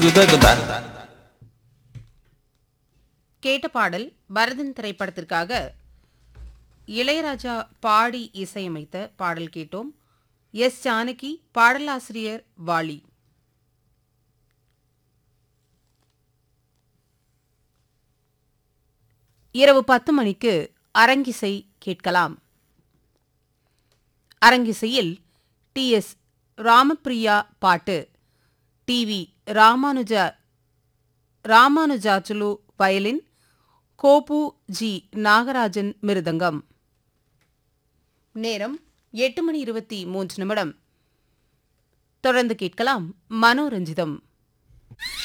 குத குதா கேட்ட பாடல் பரதன் திரைப்படத்திற்காக இளையராஜா பாடி இசையமைத்த பாடல் கேட்டோம் எஸ் ஜானகி பாடலாசிரியர் வாலி இரவு பத்து மணிக்கு அரங்கிசை கேட்கலாம் அரங்கிசையில் டி எஸ் ராமப்பிரியா பாட்டு T V Ramanuja Ramanujachulu violin Gopu G Nagarajan mridangam நேரம் எட்டு மணி இருபத்தி மூன்று நிமிடம் தொடர்ந்து கேட்கலாம் மனோரஞ்சிதம்